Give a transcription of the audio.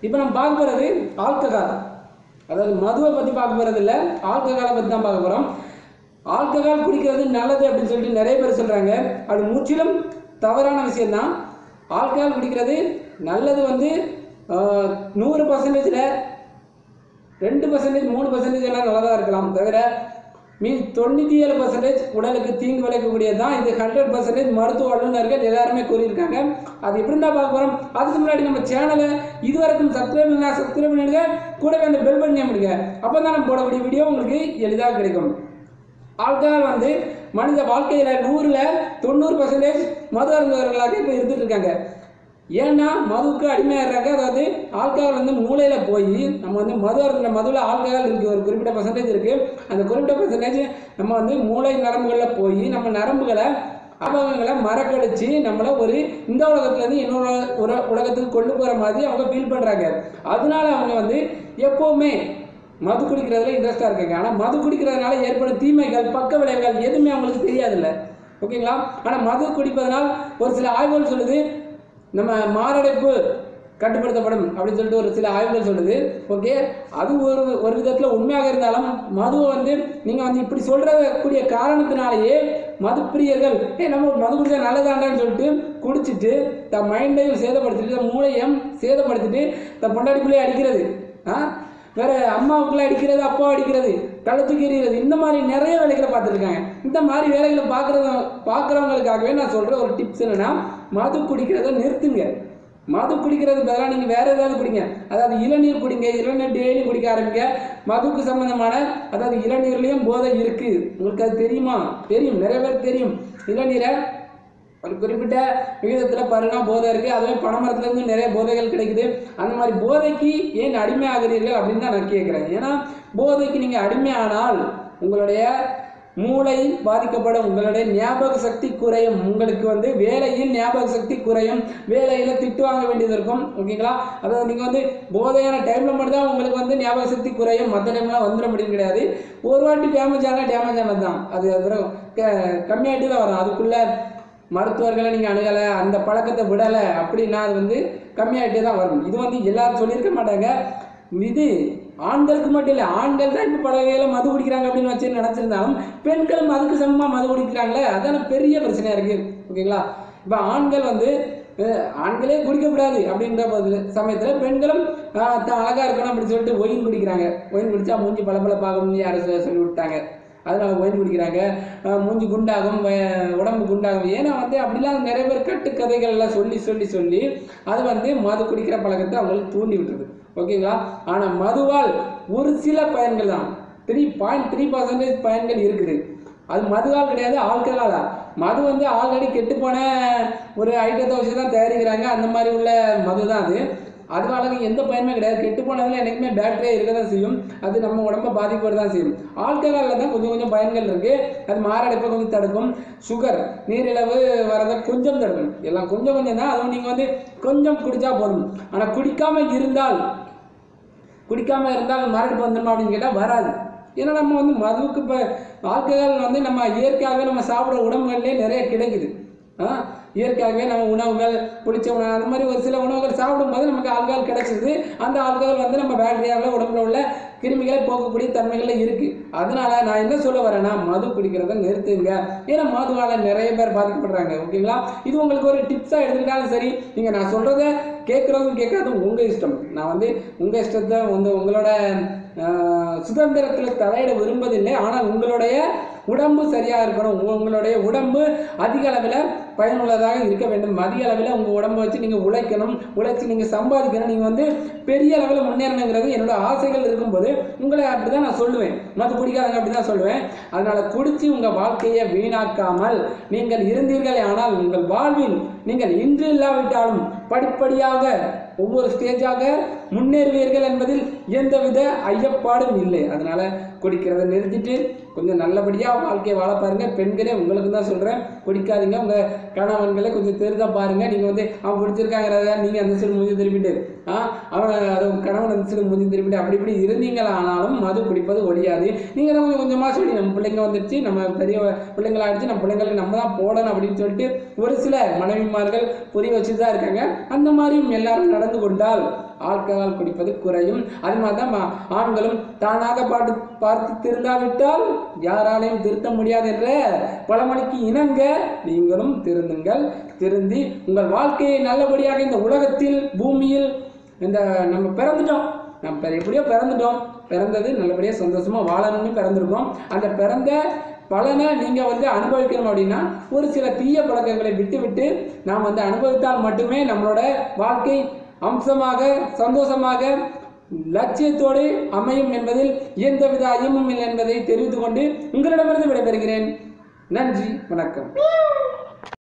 இப்போ நம்ம பார்க்க போகிறது ஆல்கஹால் அதாவது மதுவை பற்றி பார்க்க போகிறது இல்லை ஆல்கஹாலை பற்றி தான் பார்க்க போகிறோம் ஆல்கஹால் குடிக்கிறது நல்லது அப்படின்னு சொல்லிட்டு நிறைய பேர் சொல்கிறாங்க அது முற்றிலும் தவறான விஷயம்தான் ஆல்கஹால் குடிக்கிறது நல்லது வந்து ஆஹ், நூறு பர்சன்டேஜில் ரெண்டு பர்சன்டேஜ் மூணு பர்சன்டேஜ் எல்லாம் நல்லா தான் இருக்கலாம் தவிர மீ தொண்ணூற்றி ஏழு பர்சன்டேஜ் உடலுக்கு தீங்கு விளைக்கக்கூடியது தான் இது ஹண்ட்ரட் பர்சன்டேஜ் மருத்துவ வல்லுநர்கள் எல்லாருமே கூறியிருக்காங்க அது எப்படி தான் பார்க்க போகிறோம் அதுக்கு முன்னாடி நம்ம சேனலை இதுவரைக்கும் சப்ஸ்கிரைப் பண்ணா சப்ஸ்கிரைப் பண்ணிடுங்க கூடவே அந்த பெல் பண்ணி அமைடுங்க அப்போ தான் நம்ம போடக்கூடிய வீடியோ உங்களுக்கு எளிதாக கிடைக்கும் ஆல்கஹால் வந்து மனித வாழ்க்கையில் நூறில் தொண்ணூறு பர்சன்டேஜ் மது அருந்தவர்களாக இப்போ இருந்துட்டு இருக்காங்க ஏன்னா மதுவுக்கு அடிமையாடுறாங்க அதாவது ஆல்கஹால் வந்து மூளையில் போய் நம்ம வந்து மது அருந்த மதுவில் ஆல்கஹால் இருக்குது ஒரு குறிப்பிட்ட பர்சன்டேஜ் இருக்குது அந்த குறிப்பிட்ட பர்சன்டேஜ் நம்ம வந்து மூளை நரம்புகளில் போய் நம்ம நரம்புகளை ஆபகங்களை மறக்கடிச்சு நம்மளை ஒரு இந்த உலகத்துலேருந்து இன்னொரு ஒரு உலகத்துக்கு கொண்டு போகிற மாதிரி அவங்க ஃபீல் பண்ணுறாங்க அதனால அவங்க வந்து எப்போவுமே மது குடிக்கிறதுல இன்ட்ரெஸ்டாக இருக்காங்க ஆனால் மது குடிக்கிறதுனால ஏற்படும் தீமைகள் பக்க விளைவுகள் எதுவுமே அவங்களுக்கு தெரியாதுல்ல ஓகேங்களா ஆனால் மது குடிப்பதனால் ஒரு சில ஆய்வுகள் சொல்லுது நம்ம மாரடைப்பு கட்டுப்படுத்தப்படும் அப்படின்னு சொல்லிட்டு ஒரு சில ஆய்வுகள் சொல்லுது ஓகே அது ஒரு ஒரு விதத்தில் உண்மையாக இருந்தாலும் மதுவை வந்து நீங்கள் வந்து இப்படி சொல்கிறக்கூடிய காரணத்தினாலேயே மது பிரியர்கள் ஏ நம்ம மது குடிச்சா நல்லதாண்டான்னு சொல்லிட்டு குடிச்சிட்டு தன் மைண்டையும் சேதப்படுத்திட்டு தன் மூளையும் சேதப்படுத்திட்டு தன் பொண்டாடி பிள்ளையை அடிக்கிறது ஆ வேற அம்மாவுக்குள்ள அடிக்கிறது அப்பா அடிக்கிறது கழுத்துக்கு எறிகிறது இந்த மாதிரி நிறைய வேலைகளை பார்த்துருக்காங்க இந்த மாதிரி வேலைகளை பார்க்குறத பார்க்குறவங்களுக்காகவே நான் சொல்கிற ஒரு டிப்ஸ் என்னன்னா மது குடிக்கிறத நிறுத்துங்க மது குடிக்கிறது பதிலாக நீங்கள் வேற ஏதாவது குடிங்க அதாவது இளநீர் குடிங்க இளநீர் டெய்லி குடிக்க ஆரம்பிங்க மதுக்கு சம்பந்தமான அதாவது இளநீர்லேயும் போதை இருக்குது உங்களுக்கு அது தெரியுமா தெரியும் நிறைய பேருக்கு தெரியும் இளநீரை ஒரு குறிப்பிட்ட விகிதத்தில் பருனா போதை இருக்குது அதுவே பனைமரத்துலேருந்து நிறைய போதைகள் கிடைக்குது அந்த மாதிரி போதைக்கு ஏன் அடிமை ஆகிறீர்கள் அப்படின்னு தான் நான் கேட்குறேன் ஏன்னா போதைக்கு நீங்கள் அடிமையானால் உங்களுடைய மூளை பாதிக்கப்படும் உங்களுடைய ஞாபக சக்தி குறையும் உங்களுக்கு வந்து வேலையில் ஞாபக சக்தி குறையும் வேலையில் திட்டு வாங்க வேண்டியது இருக்கும் ஓகேங்களா அதாவது நீங்கள் வந்து போதையான டைமில் மட்டும் தான் உங்களுக்கு வந்து ஞாபக சக்தி குறையும் மற்ற டைம்லாம் வந்துட முடியும் கிடையாது ஒரு வாட்டி டேமேஜ் ஆனால் டேமேஜ் ஆனது தான் அது அப்புறம் கம்மியாகிட்டு தான் வரும் அதுக்குள்ளே மருத்துவர்களை நீங்கள் அணுகலை அந்த பழக்கத்தை விடலை அப்படின்னா அது வந்து கம்மியாகிட்டே தான் வரும் இது வந்து எல்லாரும் சொல்லியிருக்க மாட்டாங்க இது ஆண்களுக்கு மட்டும் இல்லை ஆண்கள் தான் இப்போ பல வகையில் மது குடிக்கிறாங்க அப்படின்னு வச்சு நினச்சிருந்தாலும் பெண்களும் அதுக்கு சமமாக மது குடிக்கிறாங்களே அதான பெரிய பிரச்சனையாக இருக்குது ஓகேங்களா இப்போ ஆண்கள் வந்து அஹ், ஆண்களே குடிக்கக்கூடாது அப்படின்ற பதில் சமயத்தில் பெண்களும் ஆஹ், தான் அழகாக இருக்கணும் அப்படின்னு சொல்லிட்டு ஒயின் குடிக்கிறாங்க ஒயின் குடித்தா மூஞ்சி பளபளப்பாகும்னு யாரும் சொ- சொல்லி விட்டாங்க அதனால ஒயின் குடிக்கிறாங்க அஹ் மூஞ்சி குண்டாகும் வ- உடம்பு குண்டாகும் ஏன்னா வந்து அப்படிலாம் நிறைய பேர் கட்டுக்கதைகள்லாம் சொல்லி சொல்லி சொல்லி அது வந்து மது குடிக்கிற பழக்கத்தை அவங்களுக்கு தூண்டி விட்டுருது ஓகேங்களா ஆனால் மதுவால் ஒரு சில பயன்கள் தான் த்ரீ பாயிண்ட் த்ரீ பர்சன்டேஜ் பயன்கள் இருக்குது அது மதுவால் கிடையாது ஆல்கஹாலா மது வந்து ஆல்ரெடி கெட்டுப்போன ஒரு ஐட்டத்தை வச்சு தான் தயாரிக்கிறாங்க அந்த மாதிரி உள்ள மது தான் அது அதனால எந்த பயனுமே கிடையாது கெட்டு போனதுல எனக்குமே பேட்டரியே இருக்க தான் செய்யும் அது நம்ம உடம்ப பாதிப்போடு தான் செய்யும் ஆல்கஹாலில் தான் கொஞ்சம் கொஞ்சம் பயன்கள் இருக்கு அது மாரடைப்பை கொஞ்சம் தடுக்கும் சுகர் நீரிழிவு வரதை கொஞ்சம் தடுக்கும் எல்லாம் கொஞ்சம் கொஞ்சம் தான் அதுவும் நீங்கள் வந்து கொஞ்சம் குடிச்சா போதும் ஆனால் குடிக்காம இருந்தால் குடிக்காம இருந்தால் மரணிப்பு வந்துடுமா அப்படின்னு கேட்டால் வராது ஏன்னா நம்ம வந்து மதுவுக்கு இப்போ ஆல்கஹால் வந்து நம்ம இயற்கையாகவே நம்ம சாப்பிட்ற உணவுகள்லேயே நிறைய கிடைக்குது ஆ இயற்கையாகவே நம்ம உணவுகள் பிடிச்ச உணவு அந்த மாதிரி ஒரு சில உணவுகள் சாப்பிடும்போது நமக்கு ஆல்கஹால் கிடைச்சிது அந்த ஆல்கஹால் வந்து நம்ம பேக்டீரியாவில் உடம்புல உள்ள கிருமிகளை போக்கக்கூடிய தன்மைகளில் இருக்குது அதனால நான் என்ன சொல்ல வரேன்னா மது குடிக்கிறத நிறுத்துங்க ஏன்னா மதுவால் நிறைய பேர் பாதிக்கப்படுறாங்க ஓகேங்களா இது உங்களுக்கு ஒரு டிப்ஸாக எடுத்துக்கிட்டாலும் சரி நீங்கள் நான் சொல்கிறத கேட்குறதும் கேட்காதும் உங்கள் இஷ்டம் நான் வந்து உங்கள் இஷ்டத்தை வந்து உங்களோட ஆஹ், சுதந்திரத்தில் தலையிட விரும்பதில்லை ஆனால் உங்களுடைய உடம்பு சரியாக இருக்கணும் உங்க- உங்களுடைய உடம்பு அதிக அளவில் பயனுள்ளதாக இருக்க வேண்டும் அதிக அளவில் உங்கள் உடம்பை வச்சு நீங்கள் உழைக்கணும் உழைச்சி நீங்கள் சம்பாதிக்கணும் நீங்கள் வந்து பெரிய அளவில் முன்னேறணுங்கிறது என்னோட ஆசைகள் இருக்கும்போது உங்களை அப்படி தான் நான் சொல்லுவேன் மது குடிக்காதங்க அப்படி தான் சொல்லுவேன் அதனால் குடித்து உங்கள் வாழ்க்கையை வீணாக்காமல் நீங்கள் இருந்தீர்களே ஆனால் உங்கள் வாழ்வில் நீங்கள் இன்று இல்லாவிட்டாலும் படிப்படியாக ஒவ்வொரு ஸ்டேஜாக முன்னேறுவீர்கள் என்பதில் எந்தவித ஐயப்பாடும் இல்லை அதனால குடிக்கிறத நிறுத்திட்டு கொஞ்சம் நல்லபடியாக வாழ்க்கையை வாழ பாருங்க பெண்களே உங்களுக்கு தான் சொல்கிறேன் குடிக்காதீங்க உங்கள் கணவன்களை கொஞ்சம் தெரிதா பாருங்க நீங்கள் வந்து அவன் குடிச்சிருக்காங்கிறத நீங்கள் அந்த சைடு மூஞ்சி திருப்பிட்டு ஆ அவன் அது உங்க கணவன் அந்த சைடு மூஞ்சி திருப்பிட்டு அப்படி இப்படி இருந்தீங்களா ஆனாலும் மது குடிப்பது ஒழியாது நீங்கள் தான் கொஞ்சம் கொஞ்சமாக சொல்லி நம்ம பிள்ளைங்க வந்துருச்சு நம்ம பெரிய பிள்ளைங்களாகிடுச்சு நம்ம பிள்ளைங்களுக்கு நம்ம தான் போடணும் அப்படின்னு சொல்லிட்டு ஒரு சில மனைவிமார்கள் புரிய வச்சு தான் இருக்காங்க அந்த மாதிரியும் எல்லாரும் நடந்து கொண்டால் ஆல்கஹால் குடிப்பது குறையும் அது மாதிரி தான் ம- ஆண்களும் தானாக பாட்டு பார்த்து திருந்தாவிட்டால் யாராலையும் திருத்த முடியாது என்ற பழமொழிக்கு இணங்க நீங்களும் திருந்துங்கள் திருந்தி உங்கள் வாழ்க்கையை நல்லபடியாக இந்த உலகத்தில் பூமியில் இந்த நம்ம பிறந்துட்டோம் நம்ம பிற- எப்படியோ பிறந்துட்டோம் பிறந்தது நல்லபடியாக சந்தோஷமாக வாழணும்னு பிறந்திருக்கோம் அந்த பிறந்த பலனை நீங்கள் வந்து அனுபவிக்கணும் அப்படின்னா ஒரு சில தீய பழக்கங்களை விட்டு விட்டு நாம் வந்து அனுபவித்தால் மட்டுமே நம்மளோட வாழ்க்கை அம்சமாக சந்தோஷமாக லட்சியத்தோடு அமையும் என்பதில் எந்தவித ஐயமும் இல்லை என்பதை தெரிவித்துக் கொண்டு உங்களிடமிருந்து விடைபெறுகிறேன் நன்றி வணக்கம்